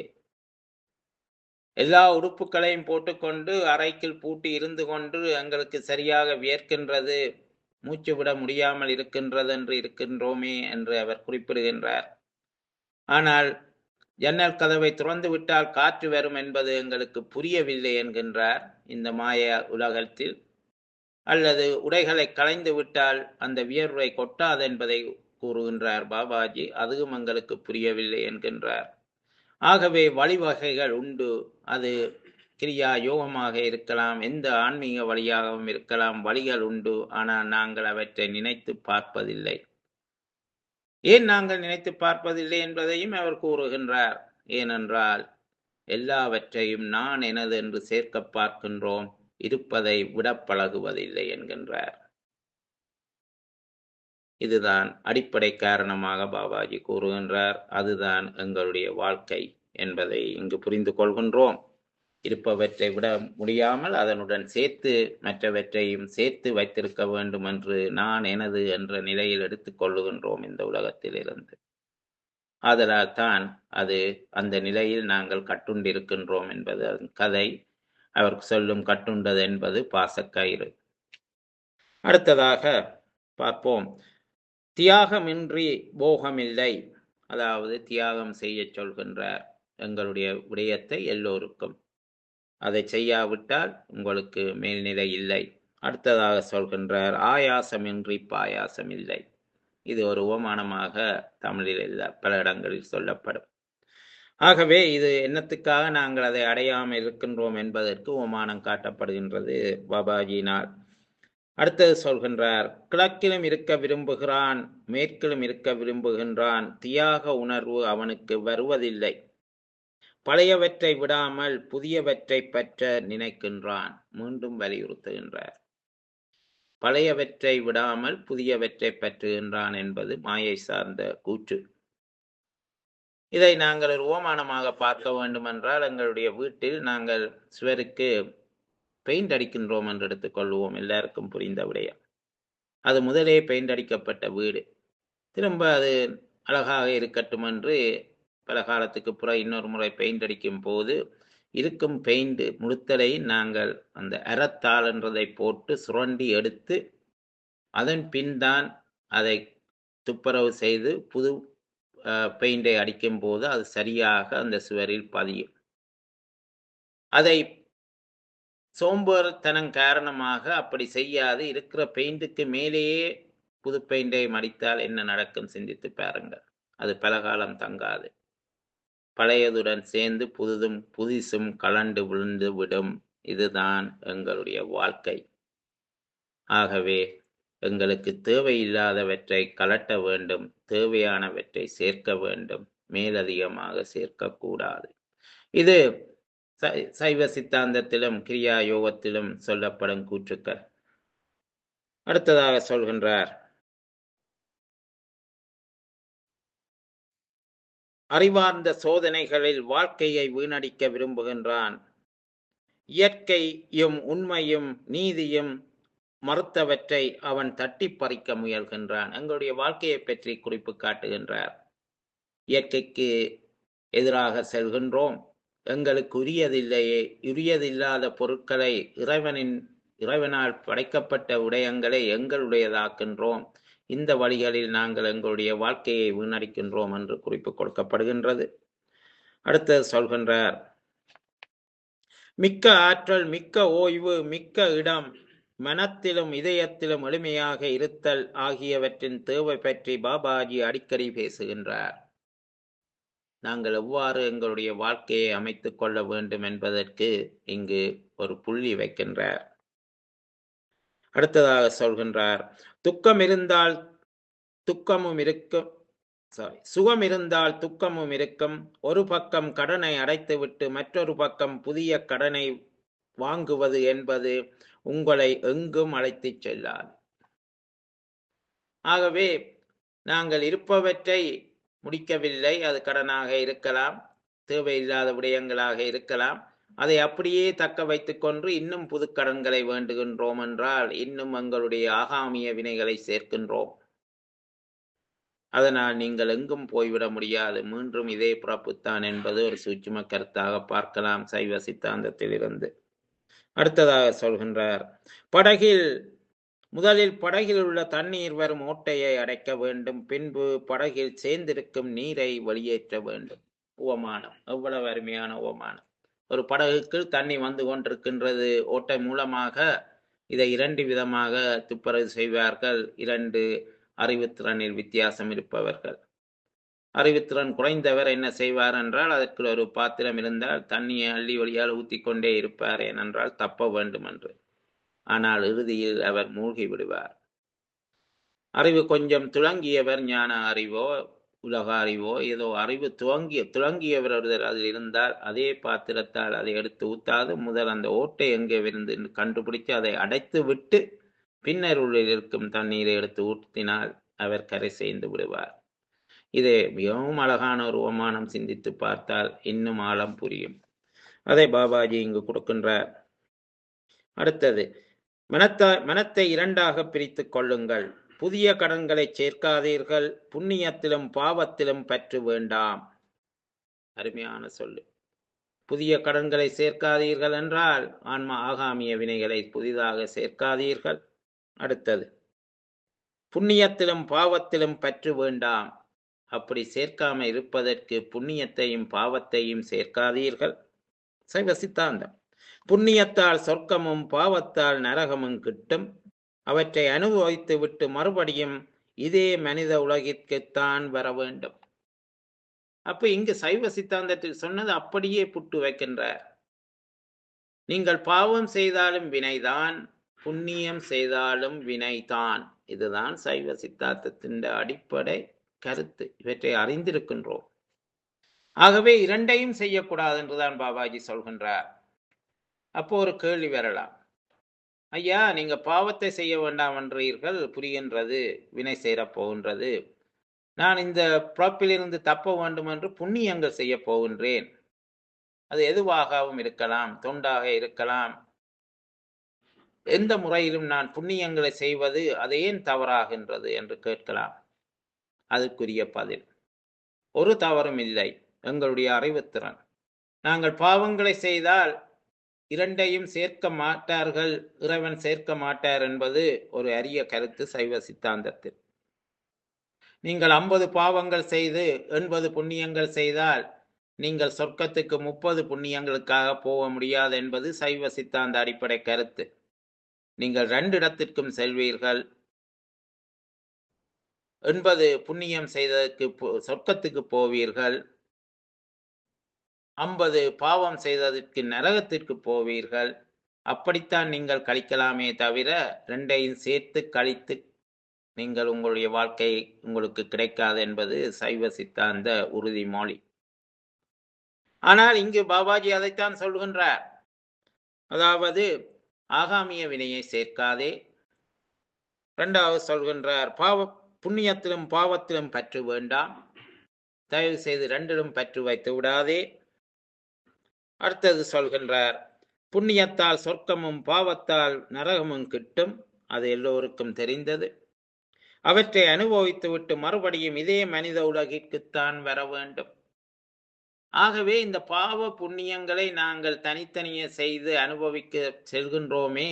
எல்லா உறுப்புகளையும் போட்டுக்கொண்டு அறைக்குள் பூட்டி இருந்து கொண்டு எங்களுக்கு சரியாக வியர்க்கின்றது மூச்சு விட முடியாமல் இருக்கின்றது என்று இருக்கின்றோமே என்று அவர் குறிப்பிடுகின்றார் ஆனால் ஜன்னல் கதவை திறந்து விட்டால் காற்று வரும் என்பது எங்களுக்கு புரியவில்லை என்கின்றார் இந்த மாய உலகத்தில் அல்லது உடைகளை களைந்து விட்டால் அந்த வியர்வை கொட்டாது என்பதை கூறுகின்றார் பாபாஜி அதுவும் எங்களுக்கு புரியவில்லை என்கின்றார் ஆகவே வழிவகைகள் உண்டு அது கிரியா யோகமாக இருக்கலாம் எந்த ஆன்மீக வழியாகவும் இருக்கலாம் வழிகள் உண்டு ஆனால் நாங்கள் அவற்றை நினைத்து பார்ப்பதில்லை ஏன் நாங்கள் நினைத்து பார்ப்பதில்லை என்பதையும் அவர் கூறுகின்றார் ஏனென்றால் எல்லாவற்றையும் நான் எனது என்று சேர்க்க பார்க்கின்றோம் இருப்பதை விட பழகுவதில்லை என்கின்றார் இதுதான் அடிப்படை காரணமாக பாபாஜி கூறுகின்றார் அதுதான் எங்களுடைய வாழ்க்கை என்பதை இங்கு புரிந்து கொள்கின்றோம் இருப்பவற்றை விட முடியாமல் அதனுடன் சேர்த்து மற்றவற்றையும் சேர்த்து வைத்திருக்க வேண்டும் என்று நான் எனது என்ற நிலையில் எடுத்துக் கொள்ளுகின்றோம் இந்த உலகத்தில் இருந்து ஆதலால் தான் அது அந்த நிலையில் நாங்கள் கட்டுண்டிருக்கின்றோம் என்பது அதன் கதை அவர் சொல்லும் கட்டுண்டது என்பது பாசக்கயிறு அடுத்ததாக பார்ப்போம் தியாகமின்றி போகமில்லை அதாவது தியாகம் செய்ய சொல்கின்றார் எங்களுடைய விடயத்தை எல்லோருக்கும் அதை செய்யாவிட்டால் உங்களுக்கு மேல்நிலை இல்லை அடுத்ததாக சொல்கின்றார் ஆயாசமின்றி பாயாசம் இல்லை இது ஒரு உபமானமாக தமிழில் இல்ல பல இடங்களில் சொல்லப்படும் ஆகவே இது என்னத்துக்காக நாங்கள் அதை அடையாமல் இருக்கின்றோம் என்பதற்கு உபமானம் காட்டப்படுகின்றது பாபாஜினால் அடுத்தது சொல்கின்றார் கிழக்கிலும் இருக்க விரும்புகிறான் மேற்கிலும் இருக்க விரும்புகின்றான் தியாக உணர்வு அவனுக்கு வருவதில்லை பழையவற்றை விடாமல் புதியவற்றை பற்ற நினைக்கின்றான் மீண்டும் வலியுறுத்துகின்றார் பழையவற்றை விடாமல் புதியவற்றை பற்றுகின்றான் என்பது மாயை சார்ந்த கூற்று இதை நாங்கள் ஒரு ஓமானமாக பார்க்க வேண்டுமென்றால் எங்களுடைய வீட்டில் நாங்கள் சுவருக்கு பெயிண்ட் அடிக்கின்றோம் என்று எடுத்துக்கொள்வோம் எல்லாருக்கும் புரிந்த விடயம் அது முதலே பெயிண்ட் அடிக்கப்பட்ட வீடு திரும்ப அது அழகாக இருக்கட்டும் என்று பல காலத்துக்கு பிறகு இன்னொரு முறை பெயிண்ட் அடிக்கும் போது இருக்கும் பெயிண்ட் முழுத்தலை நாங்கள் அந்த அறத்தாள் என்றதை போட்டு சுரண்டி எடுத்து அதன் பின் தான் அதை துப்புரவு செய்து புது பெயிண்டை அடிக்கும் போது அது சரியாக அந்த சுவரில் பதியும் அதை சோம்பேறித்தனம் காரணமாக அப்படி செய்யாது இருக்கிற பெயிண்ட்டுக்கு மேலேயே புது பெயிண்டை மடித்தால் என்ன நடக்கும் சிந்தித்து பாருங்கள் அது பல காலம் தங்காது பழையதுடன் சேர்ந்து புதுதும் புதிசும் கலண்டு விழுந்து விடும் இதுதான் எங்களுடைய வாழ்க்கை ஆகவே எங்களுக்கு தேவையில்லாதவற்றை கலட்ட வேண்டும் தேவையானவற்றை சேர்க்க வேண்டும் மேலதிகமாக சேர்க்கக்கூடாது இது சை- சைவ சித்தாந்தத்திலும் கிரியா யோகத்திலும் சொல்லப்படும் கூற்றுக்கள் அடுத்ததாக சொல்கின்றார் அறிவார்ந்த சோதனைகளில் வாழ்க்கையை வீணடிக்க விரும்புகின்றான் இயற்கையும் உண்மையும் நீதியும் மறுத்தவற்றை அவன் தட்டி பறிக்க முயல்கின்றான் எங்களுடைய வாழ்க்கையை பற்றி குறிப்பு காட்டுகின்றார் இயற்கைக்கு எதிராக செல்கின்றோம் எங்களுக்கு உரியதில்லையே உரியதில்லாத பொருட்களை இறைவனின் இறைவனால் படைக்கப்பட்ட விடயங்களை எங்களுடையதாக்கின்றோம் இந்த வழிகளில் நாங்கள் எங்களுடைய வாழ்க்கையை வீணடிக்கின்றோம் என்று குறிப்பு கொடுக்கப்படுகின்றது அடுத்தது சொல்கின்றார் மிக்க ஆற்றல் மிக்க ஓய்வு மிக்க இடம் மனத்திலும் இதயத்திலும் எளிமையாக இருத்தல் ஆகியவற்றின் தேவை பற்றி பாபாஜி அடிக்கடி பேசுகின்றார் நாங்கள் எவ்வாறு எங்களுடைய வாழ்க்கையை அமைத்துக் கொள்ள வேண்டும் என்பதற்கு இங்கு ஒரு புள்ளி வைக்கின்றார் அடுத்ததாக சொல்கின்றார் துக்கம் இருந்தால் துக்கமும் இருக்கும் சாரி சுகம் இருந்தால் துக்கமும் இருக்கும் ஒரு பக்கம் கடனை அடைத்துவிட்டு மற்றொரு பக்கம் புதிய கடனை வாங்குவது என்பது உங்களை எங்கும் அழைத்துச் செல்லாது ஆகவே நாங்கள் இருப்பவற்றை முடிக்கவில்லை அது கடனாக இருக்கலாம் தேவையில்லாத விடயங்களாக இருக்கலாம் அதை அப்படியே தக்க வைத்துக்கொண்டு இன்னும் புது கடன்களை வேண்டுகின்றோம் என்றால் இன்னும் எங்களுடைய ஆகாமிய வினைகளை சேர்க்கின்றோம் அதனால் நீங்கள் எங்கும் போய்விட முடியாது மீண்டும் இதே பிறப்புத்தான் என்பது ஒரு சூட்சும கருத்தாக பார்க்கலாம் சைவ சித்தாந்தத்திலிருந்து அடுத்ததாக சொல்கின்றார் படகில் முதலில் படகில் உள்ள தண்ணீர் வரும் ஓட்டையை அடைக்க வேண்டும் பின்பு படகில் சேர்ந்திருக்கும் நீரை வெளியேற்ற வேண்டும் உவமானம் எவ்வளவு அருமையான உவமானம் ஒரு படகுக்கு தண்ணி வந்து கொண்டிருக்கின்றது ஓட்டை மூலமாக இதை இரண்டு விதமாக துப்புரவு செய்வார்கள் இரண்டு அறிவுத்திறனில் வித்தியாசம் இருப்பவர்கள் அறிவுத்திறன் குறைந்தவர் என்ன செய்வார் என்றால் அதற்கு ஒரு பாத்திரம் இருந்தால் தண்ணியை அள்ளி வழியால் ஊத்தி கொண்டே இருப்பார் ஏனென்றால் தப்ப வேண்டும் என்று ஆனால் இறுதியில் அவர் மூழ்கி விடுவார் அறிவு கொஞ்சம் துளங்கியவர் ஞான அறிவோ உலக அறிவோ ஏதோ அறிவு துவங்கிய துளங்கியவர் ஒருவர் அதில் இருந்தால் அதே பாத்திரத்தால் அதை எடுத்து ஊத்தாது முதல் அந்த ஓட்டை எங்கே இருந்து கண்டுபிடித்து அதை அடைத்து விட்டு பின்னர் உள்ளில் இருக்கும் தண்ணீரை எடுத்து ஊற்றினால் அவர் கரை செய்து விடுவார் இது மிகவும் அழகான ஒரு உபமானம் சிந்தித்து பார்த்தால் இன்னும் ஆழம் புரியும் அதை பாபாஜி இங்கு கொடுக்கின்றார் அடுத்தது மனத்தை மனத்தை இரண்டாக பிரித்து கொள்ளுங்கள் புதிய கடன்களை சேர்க்காதீர்கள் புண்ணியத்திலும் பாவத்திலும் பற்று வேண்டாம் அருமையான சொல்லு புதிய கடன்களை சேர்க்காதீர்கள் என்றால் ஆன்மா ஆகாமிய வினைகளை புதிதாக சேர்க்காதீர்கள் அடுத்தது புண்ணியத்திலும் பாவத்திலும் பற்று வேண்டாம் அப்படி சேர்க்காம இருப்பதற்கு புண்ணியத்தையும் பாவத்தையும் சேர்க்காதீர்கள் சைவ சித்தாந்தம் புண்ணியத்தால் சொர்க்கமும் பாவத்தால் நரகமும் கிட்டும் அவற்றை அனுபவித்து விட்டு மறுபடியும் இதே மனித உலகிற்குத்தான் வர வேண்டும் அப்ப இங்கு சைவ சித்தாந்தத்தில் சொன்னது அப்படியே புட்டு வைக்கின்றார் நீங்கள் பாவம் செய்தாலும் வினைதான் புண்ணியம் செய்தாலும் வினைதான் இதுதான் சைவ சித்தாந்தத்தின் அடிப்படை கருத்து இவற்றை அறிந்திருக்கின்றோம் ஆகவே இரண்டையும் செய்யக்கூடாது என்றுதான் பாபாஜி சொல்கின்றார் அப்போ ஒரு கேள்வி வரலாம் ஐயா நீங்க பாவத்தை செய்ய வேண்டாம் என்றீர்கள் புரிகின்றது வினை சேரப் போகின்றது நான் இந்த பிறப்பிலிருந்து தப்ப வேண்டும் என்று புண்ணியங்கள் செய்ய போகின்றேன் அது எதுவாகவும் இருக்கலாம் தொண்டாக இருக்கலாம் எந்த முறையிலும் நான் புண்ணியங்களை செய்வது அது ஏன் தவறாகின்றது என்று கேட்கலாம் அதற்குரிய பதில் ஒரு தவறும் இல்லை எங்களுடைய அறிவுத்திறன் நாங்கள் பாவங்களை செய்தால் இரண்டையும் சேர்க்க மாட்டார்கள் இறைவன் சேர்க்க மாட்டார் என்பது ஒரு அரிய கருத்து சைவ சித்தாந்தத்தில் நீங்கள் ஐம்பது பாவங்கள் செய்து எண்பது புண்ணியங்கள் செய்தால் நீங்கள் சொர்க்கத்துக்கு முப்பது புண்ணியங்களுக்காக போக முடியாது என்பது சைவ சித்தாந்த அடிப்படை கருத்து நீங்கள் ரெண்டு இடத்திற்கும் செல்வீர்கள் எண்பது புண்ணியம் செய்ததற்கு போ- சொர்க்கத்துக்கு போவீர்கள் ஐம்பது பாவம் செய்ததற்கு நரகத்திற்கு போவீர்கள் அப்படித்தான் நீங்கள் கழிக்கலாமே தவிர ரெண்டையும் சேர்த்து கழித்து நீங்கள் உங்களுடைய வாழ்க்கை உங்களுக்கு கிடைக்காது என்பது சைவ சித்தாந்த உறுதிமொழி ஆனால் இங்கு பாபாஜி அதைத்தான் சொல்கின்றார் அதாவது ஆகாமிய வினையை சேர்க்காதே இரண்டாவது சொல்கின்றார் பாவ புண்ணியத்திலும் பாவத்திலும் பற்று வேண்டாம் தயவு செய்து ரெண்டிலும் பற்று வைத்து விடாதே அடுத்தது சொல்கின்றார் புண்ணியத்தால் சொர்க்கமும் பாவத்தால் நரகமும் கிட்டும் அது எல்லோருக்கும் தெரிந்தது அவற்றை அனுபவித்துவிட்டு மறுபடியும் இதே மனித உலகிற்குத்தான் வர வேண்டும் ஆகவே இந்த பாவ புண்ணியங்களை நாங்கள் தனித்தனியே செய்து அனுபவிக்க செல்கின்றோமே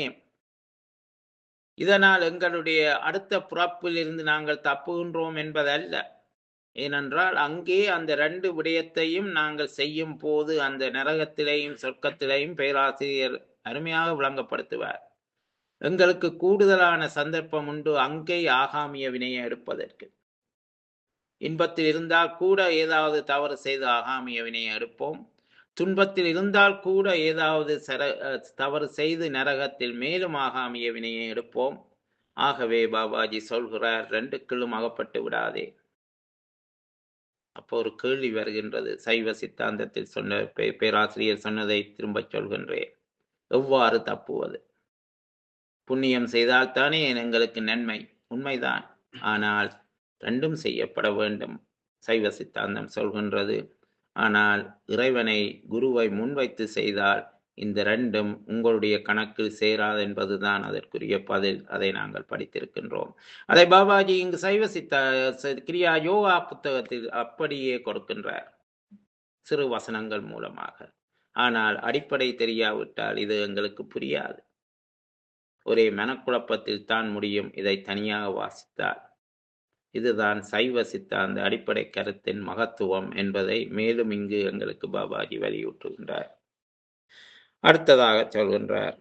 இதனால் எங்களுடைய அடுத்த பிறப்பில் இருந்து நாங்கள் தப்புகின்றோம் என்பதல்ல ஏனென்றால் அங்கே அந்த ரெண்டு விடயத்தையும் நாங்கள் செய்யும் போது அந்த நரகத்திலேயும் சொர்க்கத்திலேயும் பேராசிரியர் அருமையாக விளங்கப்படுத்துவார் எங்களுக்கு கூடுதலான சந்தர்ப்பம் உண்டு அங்கே ஆகாமிய வினையை எடுப்பதற்கு இன்பத்தில் இருந்தால் கூட ஏதாவது தவறு செய்து ஆகாமிய வினையை எடுப்போம் துன்பத்தில் இருந்தால் கூட ஏதாவது சர அஹ், தவறு செய்து நரகத்தில் மேலும் ஆகாமிய வினையை எடுப்போம் ஆகவே பாபாஜி சொல்கிறார் ரெண்டுக்குள்ளும் அகப்பட்டு விடாதே அப்போ ஒரு கேள்வி வருகின்றது சைவ சித்தாந்தத்தில் சொன்ன பே- பேராசிரியர் சொன்னதை திரும்பச் சொல்கின்றேன் எவ்வாறு தப்புவது புண்ணியம் செய்தால்தானே எங்களுக்கு நன்மை உண்மைதான் ஆனால் ரெண்டும் செய்யப்பட வேண்டும் சைவ சித்தாந்தம் சொல்கின்றது ஆனால் இறைவனை குருவை முன்வைத்து செய்தால் இந்த ரெண்டும் உங்களுடைய கணக்கில் சேராது என்பதுதான் அதற்குரிய பதில் அதை நாங்கள் படித்திருக்கின்றோம் அதை பாபாஜி இங்கு சைவ சித்த ச- கிரியா யோகா புத்தகத்தில் அப்படியே கொடுக்கின்றார் சிறு வசனங்கள் மூலமாக ஆனால் அடிப்படை தெரியாவிட்டால் இது எங்களுக்கு புரியாது ஒரே மனக்குழப்பத்தில் தான் முடியும் இதை தனியாக வாசித்தால் இதுதான் சைவ சித்தாந்த அடிப்படை கருத்தின் மகத்துவம் என்பதை மேலும் இங்கு எங்களுக்கு பாபாஜி வலியுறுத்துகின்றார் அடுத்ததாக சொல்கின்றார்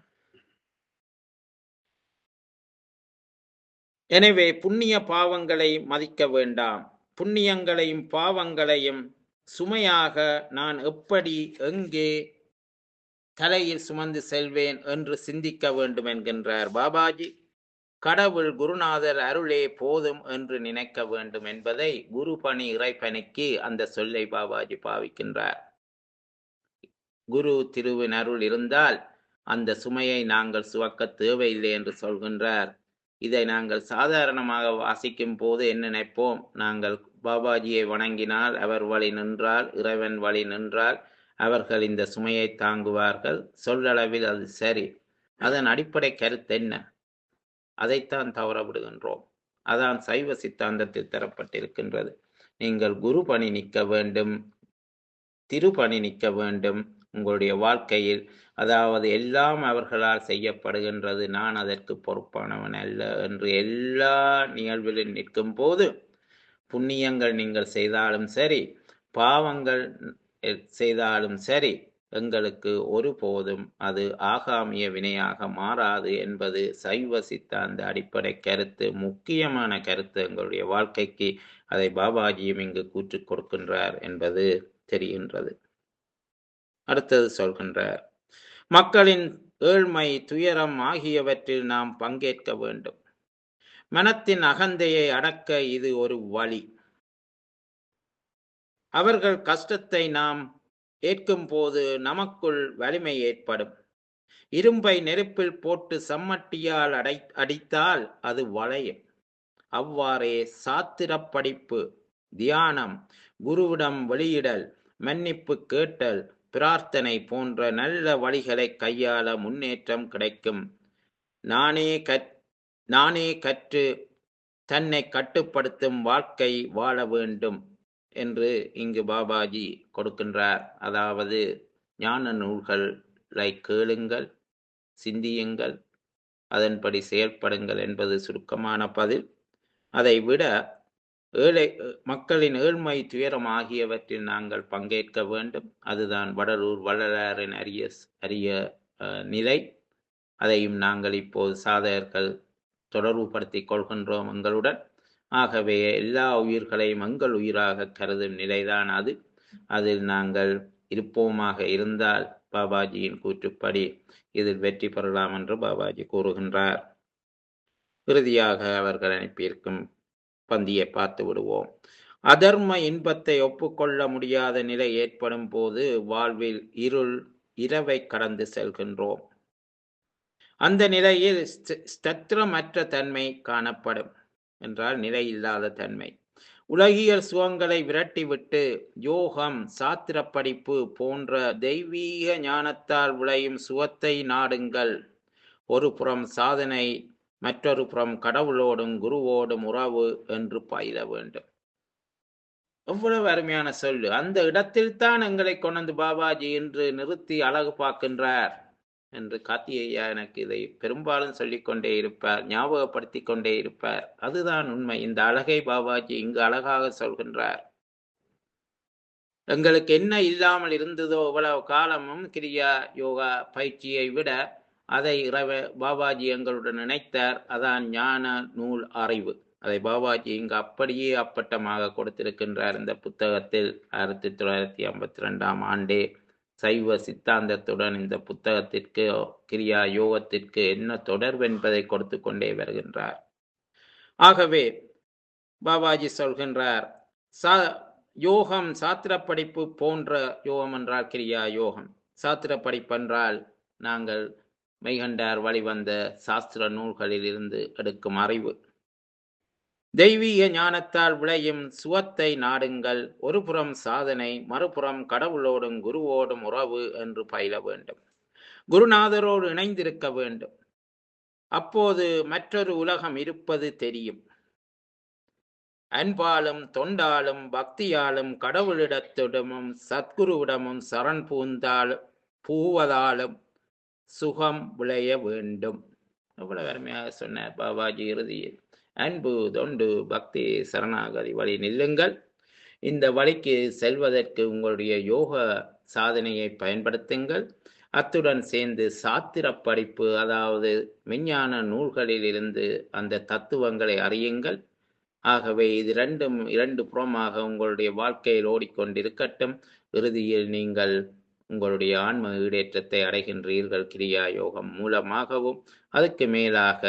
எனவே புண்ணிய பாவங்களை மதிக்க வேண்டாம் புண்ணியங்களையும் பாவங்களையும் சுமையாக நான் எப்படி எங்கே தலையில் சுமந்து செல்வேன் என்று சிந்திக்க வேண்டும் என்கின்றார் பாபாஜி கடவுள் குருநாதர் அருளே போதும் என்று நினைக்க வேண்டும் என்பதை குரு பணி இறைப்பணிக்கு அந்த சொல்லை பாபாஜி பாவிக்கின்றார் குரு திருவின் அருள் இருந்தால் அந்த சுமையை நாங்கள் சுமக்க தேவையில்லை என்று சொல்கின்றார் இதை நாங்கள் சாதாரணமாக வாசிக்கும் போது என்ன நினைப்போம் நாங்கள் பாபாஜியை வணங்கினால் அவர் வழி நின்றால் இறைவன் வழி நின்றால் அவர்கள் இந்த சுமையை தாங்குவார்கள் சொல்லளவில் அது சரி அதன் அடிப்படை கருத்து என்ன அதைத்தான் தவற விடுகின்றோம் அதான் சைவ சித்தாந்தத்தில் தரப்பட்டிருக்கின்றது நீங்கள் குரு பணி நிற்க வேண்டும் திருப்பணி நிற்க வேண்டும் உங்களுடைய வாழ்க்கையில் அதாவது எல்லாம் அவர்களால் செய்யப்படுகின்றது நான் அதற்கு பொறுப்பானவன் அல்ல என்று எல்லா நிகழ்விலும் நிற்கும் போது புண்ணியங்கள் நீங்கள் செய்தாலும் சரி பாவங்கள் செய்தாலும் சரி எங்களுக்கு ஒருபோதும் அது ஆகாமிய வினையாக மாறாது என்பது சைவ சித்தாந்த அடிப்படை கருத்து முக்கியமான கருத்து எங்களுடைய வாழ்க்கைக்கு அதை பாபாஜியும் இங்கு கூற்றுக் கொடுக்கின்றார் என்பது தெரிகின்றது அடுத்தது சொல்கின்றார் மக்களின் ஏழ்மை துயரம் ஆகியவற்றில் நாம் பங்கேற்க வேண்டும் மனத்தின் அகந்தையை அடக்க இது ஒரு வழி அவர்கள் கஷ்டத்தை நாம் ஏற்கும் போது நமக்குள் வலிமை ஏற்படும் இரும்பை நெருப்பில் போட்டு சம்மட்டியால் அடை அடித்தால் அது வளையும் அவ்வாறே சாத்திரப் படிப்பு தியானம் குருவிடம் வெளியிடல் மன்னிப்பு கேட்டல் பிரார்த்தனை போன்ற நல்ல வழிகளை கையாள முன்னேற்றம் கிடைக்கும் நானே கற் நானே கற்று தன்னை கட்டுப்படுத்தும் வாழ்க்கை வாழ வேண்டும் என்று இங்கு பாபாஜி கொடுக்கின்றார் அதாவது ஞான நூல்களை கேளுங்கள் சிந்தியுங்கள் அதன்படி செயல்படுங்கள் என்பது சுருக்கமான பதில் அதை விட ஏழை மக்களின் ஏழ்மை துயரம் ஆகியவற்றில் நாங்கள் பங்கேற்க வேண்டும் அதுதான் வடலூர் வள்ளலாரின் அரிய அரிய அஹ், நிலை அதையும் நாங்கள் இப்போது சாதகர்கள் தொடர்புபடுத்திக் கொள்கின்றோம் எங்களுடன் ஆகவே எல்லா உயிர்களையும் எங்கள் உயிராக கருதும் நிலைதான் அது அதில் நாங்கள் இருப்போமாக இருந்தால் பாபாஜியின் கூற்றுப்படி இதில் வெற்றி பெறலாம் என்று பாபாஜி கூறுகின்றார் இறுதியாக அவர்கள் அனுப்பியிருக்கும் பந்தியை பார்த்து விடுவோம் அதர்ம இன்பத்தை ஒப்புக்கொள்ள முடியாத நிலை ஏற்படும் போது வாழ்வில் இருள் இரவை கடந்து செல்கின்றோம் அந்த நிலையில் ஸ்த- ஸ்தத்திரமற்ற தன்மை காணப்படும் என்றால் நிலை இல்லாத தன்மை உலகியல் சுகங்களை விரட்டிவிட்டு யோகம் சாத்திர படிப்பு போன்ற தெய்வீக ஞானத்தால் விளையும் சுகத்தை நாடுங்கள் ஒரு புறம் சாதனை மற்றொரு புறம் கடவுளோடும் குருவோடும் உறவு என்று பயில வேண்டும் எவ்வளவு அருமையான சொல்லு அந்த இடத்தில் தான் எங்களை கொண்டு பாபாஜி என்று நிறுத்தி அழகு பார்க்கின்றார் என்று கார்த்திகையா எனக்கு இதை பெரும்பாலும் சொல்லிக்கொண்டே இருப்பார் ஞாபகப்படுத்தி கொண்டே இருப்பார் அதுதான் உண்மை இந்த அழகை பாபாஜி இங்கு அழகாக சொல்கின்றார் எங்களுக்கு என்ன இல்லாமல் இருந்ததோ இவ்வளவு காலமும் கிரியா யோகா பயிற்சியை விட அதை இறைவ பாபாஜி எங்களுடன் நினைத்தார் அதான் ஞான நூல் அறிவு அதை பாபாஜி இங்கு அப்படியே அப்பட்டமாக கொடுத்திருக்கின்றார் இந்த புத்தகத்தில் ஆயிரத்தி தொள்ளாயிரத்தி ஐம்பத்தி ரெண்டாம் ஆண்டே சைவ சித்தாந்தத்துடன் இந்த புத்தகத்திற்கு கிரியா யோகத்திற்கு என்ன தொடர்பு என்பதை கொடுத்து கொண்டே வருகின்றார் ஆகவே பாபாஜி சொல்கின்றார் சா யோகம் சாத்திர படிப்பு போன்ற யோகம் என்றால் கிரியா யோகம் சாத்திர படிப்பென்றால் நாங்கள் மெய்கண்டார் வழிவந்த சாஸ்திர நூல்களில் இருந்து எடுக்கும் அறிவு தெய்வீக ஞானத்தால் விளையும் சுவத்தை நாடுங்கள் ஒரு புறம் சாதனை மறுபுறம் கடவுளோடும் குருவோடும் உறவு என்று பயில வேண்டும் குருநாதரோடு இணைந்திருக்க வேண்டும் அப்போது மற்றொரு உலகம் இருப்பது தெரியும் அன்பாலும் தொண்டாலும் பக்தியாலும் கடவுளிடத்திடமும் சத்குருவிடமும் சரண் பூந்தால் பூவதாலும் சுகம் விளைய வேண்டும் எவ்வளவு அருமையாக சொன்னார் பாபாஜி இறுதியில் அன்பு தொண்டு பக்தி சரணாகதி வழி நில்லுங்கள் இந்த வழிக்கு செல்வதற்கு உங்களுடைய யோக சாதனையை பயன்படுத்துங்கள் அத்துடன் சேர்ந்து சாத்திர படிப்பு அதாவது விஞ்ஞான நூல்களில் இருந்து அந்த தத்துவங்களை அறியுங்கள் ஆகவே இது இரண்டும் இரண்டு புறமாக உங்களுடைய வாழ்க்கையில் ஓடிக்கொண்டிருக்கட்டும் இறுதியில் நீங்கள் உங்களுடைய ஆன்ம ஈடேற்றத்தை அடைகின்றீர்கள் கிரியா யோகம் மூலமாகவும் அதுக்கு மேலாக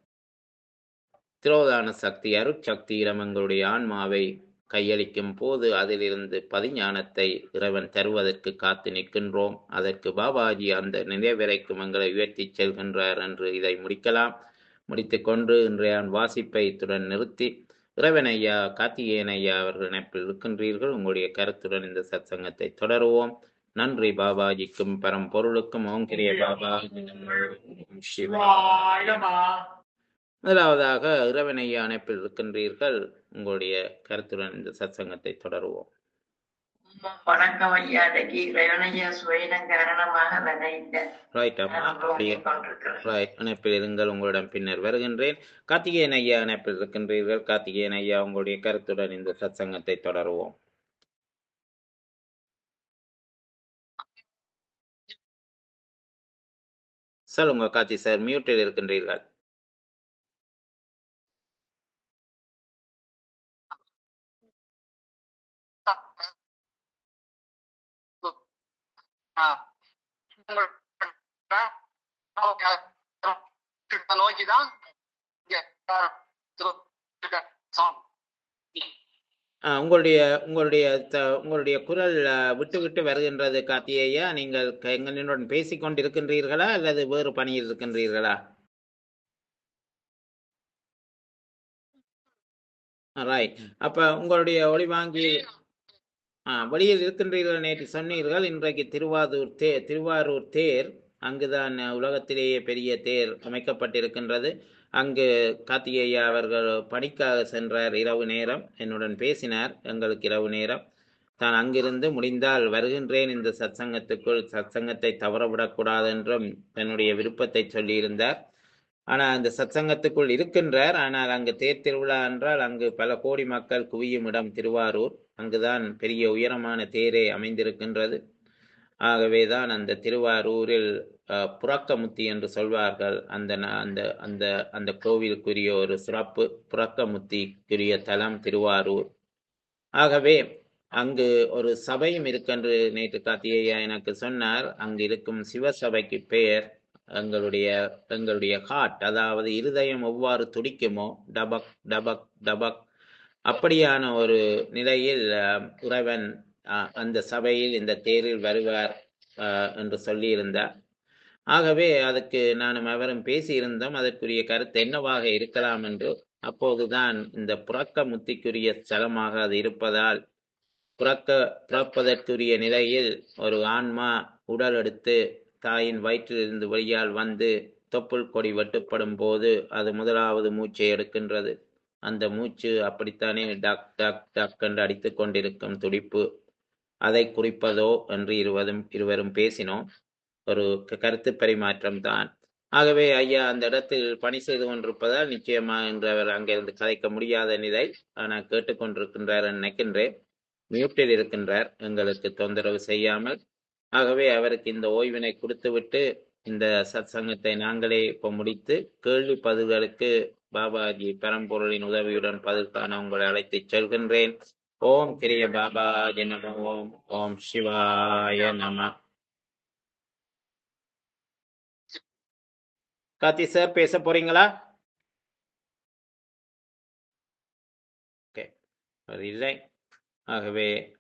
திரோதான சக்தி அருட்சக்தியிடம் எங்களுடைய ஆன்மாவை கையளிக்கும் போது அதிலிருந்து பதிஞானத்தை இறைவன் தருவதற்கு காத்து நிற்கின்றோம் அதற்கு பாபாஜி அந்த நினைவரைக்கும் எங்களை உயர்த்திச் செல்கின்றார் என்று இதை முடிக்கலாம் முடித்துக்கொண்டு இன்றைய வாசிப்பை இத்துடன் நிறுத்தி இறைவன் ஐயா கார்த்திகேயன் ஐயா அவர்கள் இணைப்பில் இருக்கின்றீர்கள் உங்களுடைய கருத்துடன் இந்த சத்சங்கத்தை தொடருவோம் நன்றி பாபாஜிக்கும் பரம்பொருளுக்கும் ஓம் கிரிய பாபா ஓம் சிவா சிவாய நம முதலாவதாக இறைவன் ஐயா இணைப்பில் இருக்கின்றீர்கள் உங்களுடைய கருத்துடன் இந்த சத்சங்கத்தை தொடருவோம் வணக்கம் ஐயா இன்னைக்கு இறைவனையா சுவையிடம் காரணமாக விளையிட்ட ரைட் அம்மா அப்படியே கொண்டிருக்கிறேன் ரைட் இணைப்பில் இருங்கள் உங்களிடம் பின்னர் வருகின்றேன் கார்த்திகேயன் ஐயா இணைப்பில் இருக்கின்றீர்கள் கார்த்திகேயன் ஐயா உங்களுடைய கருத்துடன் இந்த சத்சங்கத்தை தொடருவோம் சொல்லுங்க கார்த்தி சார் மியூட்டில் இருக்கின்றீர்கள் நோக்கிதான் ஆ, உங்களுடைய உங்களுடைய த- உங்களுடைய குரல் ஆ, விட்டு விட்டு வருகின்றது கார்த்திகேயா நீங்கள் க- எங்களுடன் பேசிக் கொண்டிருக்கின்றீர்களா அல்லது வேறு பணியில் இருக்கின்றீர்களா ரைட் அப்ப உங்களுடைய ஒளிவாங்கி ஆ வெளியில் இருக்கின்றீர்கள் நேற்று சொன்னீர்கள் இன்றைக்கு திருவாரூர் தே திருவாரூர் தேர் அங்குதான் உலகத்திலேயே பெரிய தேர் அமைக்கப்பட்டிருக்கின்றது அங்கு கார்த்திகேயா அவர்கள் பணிக்காக சென்றார் இரவு நேரம் என்னுடன் பேசினார் எங்களுக்கு இரவு நேரம் தான் அங்கிருந்து முடிந்தால் வருகின்றேன் இந்த சத்சங்கத்துக்குள் சத்சங்கத்தை தவறவிடக்கூடாது என்றும் தன்னுடைய விருப்பத்தை சொல்லியிருந்தார் ஆனால் அந்த சத்சங்கத்துக்குள் இருக்கின்றார் ஆனால் அங்கு தேர் திருவிழா என்றால் அங்கு பல கோடி மக்கள் குவியும் இடம் திருவாரூர் அங்குதான் பெரிய உயரமான தேரே அமைந்திருக்கின்றது ஆகவேதான் அந்த திருவாரூரில் அஹ், புறக்கமுத்தி என்று சொல்வார்கள் அந்த ந- அந்த அந்த அந்த கோவிலுக்குரிய ஒரு சிறப்பு புறக்கமுத்திக்குரிய தலம் திருவாரூர் ஆகவே அங்கு ஒரு சபையும் இருக்கென்று நேற்று கார்த்திகேயா எனக்கு சொன்னார் அங்கு இருக்கும் சிவசபைக்கு பெயர் எங்களுடைய எங்களுடைய ஹார்ட் அதாவது இருதயம் எவ்வாறு துடிக்குமோ டபக் டபக் டபக் அப்படியான ஒரு நிலையில் அஹ், இறைவன் அஹ், அந்த சபையில் இந்த தேரில் வருவார் அஹ், என்று சொல்லியிருந்தார் ஆகவே அதுக்கு நானும் அவரும் பேசியிருந்தோம் அதற்குரிய கருத்து என்னவாக இருக்கலாம் என்று அப்போதுதான் இந்த புறக்க முத்திக்குரிய ஸ்தலமாக அது இருப்பதால் புறக்க பிறப்பதற்குரிய நிலையில் ஒரு ஆன்மா உடல் எடுத்து தாயின் வயிற்றிலிருந்து வெளியால் வந்து தொப்புள் கொடி வெட்டுப்படும் போது அது முதலாவது மூச்சை எடுக்கின்றது அந்த மூச்சு அப்படித்தானே டக் டக் டக் என்று அடித்துக் கொண்டிருக்கும் துடிப்பு அதை குறிப்பதோ என்று இருவரும் இருவரும் பேசினோம் ஒரு க- கருத்து பரிமாற்றம் தான் ஆகவே ஐயா அந்த இடத்தில் பணி செய்து கொண்டிருப்பதால் நிச்சயமா என்று அவர் அங்கிருந்து கதைக்க முடியாத நிலை ஆனால் கேட்டுக்கொண்டிருக்கின்றார் என்று நினைக்கின்றேன் மியூட்டில் இருக்கின்றார் எங்களுக்கு தொந்தரவு செய்யாமல் ஆகவே அவருக்கு இந்த ஓய்வினை கொடுத்துவிட்டு இந்த சத் சங்கத்தை நாங்களே இப்போ முடித்து கேள்வி பதில்களுக்கு பாபாஜி பரம்பொருளின் உதவியுடன் பதில் காண உங்களை அழைத்துச் செல்கின்றேன் ஓம் கிரிய பாபாஜி நம ஓம் ஓம் சிவாய நம கார்த்தி சார் பேச போறீங்களா ஓகே அவர் இல்லை ஆகவே